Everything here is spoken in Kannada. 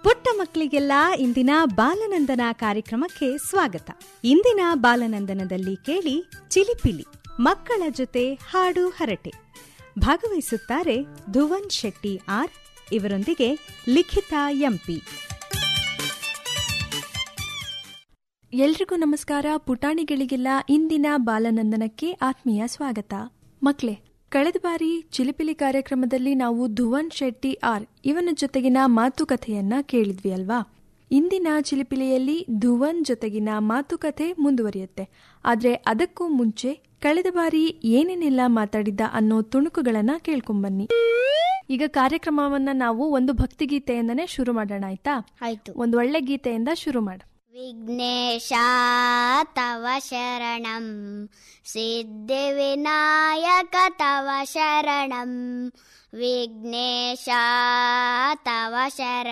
ಪುಟ್ಟ ಮಕ್ಕಳಿಗೆಲ್ಲ ಇಂದಿನ ಬಾಲನಂದನ ಕಾರ್ಯಕ್ರಮಕ್ಕೆ ಸ್ವಾಗತ ಇಂದಿನ ಬಾಲನಂದನದಲ್ಲಿ ಕೇಳಿ ಚಿಲಿಪಿಲಿ ಮಕ್ಕಳ ಜೊತೆ ಹಾಡು ಹರಟೆ ಭಾಗವಹಿಸುತ್ತಾರೆ ಧುವನ್ ಶೆಟ್ಟಿ ಆರ್ ಇವರೊಂದಿಗೆ ಲಿಖಿತ ಎಂಪಿ ಎಲ್ರಿಗೂ ನಮಸ್ಕಾರ ಪುಟಾಣಿಗಳಿಗೆಲ್ಲ ಇಂದಿನ ಬಾಲನಂದನಕ್ಕೆ ಆತ್ಮೀಯ ಸ್ವಾಗತ ಮಕ್ಳೇ ಕಳೆದ ಬಾರಿ ಚಿಲಿಪಿಲಿ ಕಾರ್ಯಕ್ರಮದಲ್ಲಿ ನಾವು ಧುವನ್ ಶೆಟ್ಟಿ ಆರ್ ಇವನ ಜೊತೆಗಿನ ಮಾತುಕತೆಯನ್ನ ಕೇಳಿದ್ವಿ ಅಲ್ವಾ ಇಂದಿನ ಚಿಲಿಪಿಲಿಯಲ್ಲಿ ಧುವನ್ ಜೊತೆಗಿನ ಮಾತುಕತೆ ಮುಂದುವರಿಯುತ್ತೆ ಆದ್ರೆ ಅದಕ್ಕೂ ಮುಂಚೆ ಕಳೆದ ಬಾರಿ ಏನೇನೆಲ್ಲ ಮಾತಾಡಿದ್ದ ಅನ್ನೋ ತುಣುಕುಗಳನ್ನ ಕೇಳ್ಕೊಂಬನ್ನಿ ಈಗ ಕಾರ್ಯಕ್ರಮವನ್ನ ನಾವು ಒಂದು ಭಕ್ತಿಗೀತೆಯಿಂದನೇ ಶುರು ಮಾಡೋಣ ಆಯ್ತಾ ಆಯ್ತು ಒಂದು ಒಳ್ಳೆ ಗೀತೆಯಿಂದ ಶುರು ಮಾಡು ವಿಘ್ನೇಶ ತವ ಶರಣಂ ಸಿದ್ಧಿವಿನಾಯಕ ತವ ಶರಣಂ ವಿಘ್ನೇಶ ತವ ಶರಣಂ